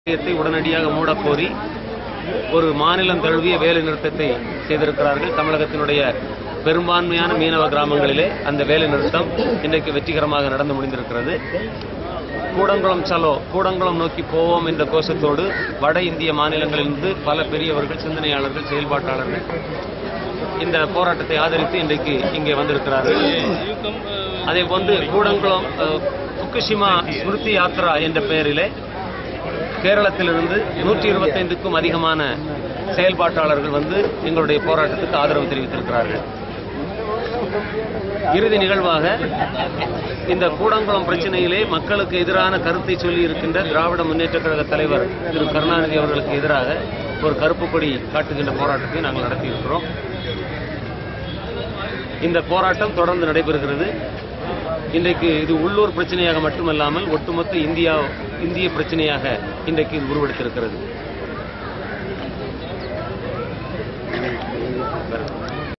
நிலையத்தை உடனடியாக மூடக் கோரி ஒரு மாநிலம் தழுவிய வேலை நிறுத்தத்தை செய்திருக்கிறார்கள் தமிழகத்தினுடைய பெரும்பான்மையான மீனவ கிராமங்களிலே அந்த வேலை நிறுத்தம் இன்றைக்கு வெற்றிகரமாக நடந்து முடிந்திருக்கிறது கூடங்குளம் சலோ கூடங்குளம் நோக்கி போவோம் என்ற கோஷத்தோடு வட இந்திய மாநிலங்களிலிருந்து பல பெரியவர்கள் சிந்தனையாளர்கள் செயல்பாட்டாளர்கள் இந்த போராட்டத்தை ஆதரித்து இன்றைக்கு இங்கே வந்திருக்கிறார்கள் அதே போன்று கூடங்குளம் அஹ், புக்குஷிமா ஸ்மிருதி யாத்ரா என்ற பெயரிலே கேரளத்திலிருந்து நூற்றி இருபத்தைந்துக்கும் அதிகமான செயல்பாட்டாளர்கள் வந்து எங்களுடைய போராட்டத்துக்கு ஆதரவு தெரிவித்திருக்கிறார்கள் இறுதி நிகழ்வாக இந்த கூடங்குளம் பிரச்சனையிலே மக்களுக்கு எதிரான கருத்தை சொல்லி இருக்கின்ற திராவிட முன்னேற்ற கழக தலைவர் திரு கருணாநிதி அவர்களுக்கு எதிராக ஒரு கருப்பு கொடி காட்டுகின்ற போராட்டத்தை நாங்கள் நடத்தியிருக்கிறோம் இந்த போராட்டம் தொடர்ந்து நடைபெறுகிறது இன்றைக்கு இது உள்ளூர் பிரச்சனையாக மட்டுமல்லாமல் ஒட்டுமொத்த இந்தியா இந்திய பிரச்சனையாக இன்றைக்கு இது உருவெடுத்திருக்கிறது